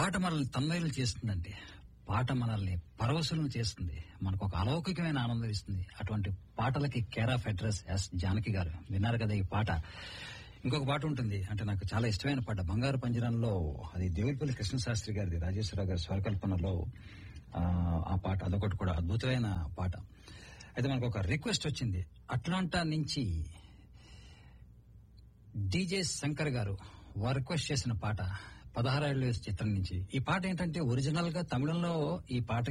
పాట మనల్ని తన్మయులు చేస్తుందండి పాట మనల్ని పరవశులను చేస్తుంది మనకు ఒక అలౌకికమైన ఆనందం ఇస్తుంది అటువంటి పాటలకి care of address S Janaki గారు విన్నారు కదా ఈ పాట ఇంకొక పాట ఉంటుంది అంటే నాకు చాలా ఇష్టమైన పాట బంగారు పంజరంలో అది దేవులపల్లి కృష్ణశాస్త్రి గారిది రాజేశ్వరరావు గారి స్వరకల్పనలో ఆ, ఆ పాట అదొకటి కూడా అద్భుతమైన పాట అయితే మనకు ఒక రిక్వెస్ట్ వచ్చింది అట్లాంటా నుంచి డీజే శంకర్ గారు వారు రిక్వెస్ట్ చేసిన పాట పదహారేళ్ళు చిత్రం నుంచి ఈ పాట ఏంటంటే ఒరిజినల్ గా తమిళంలో ఈ పాట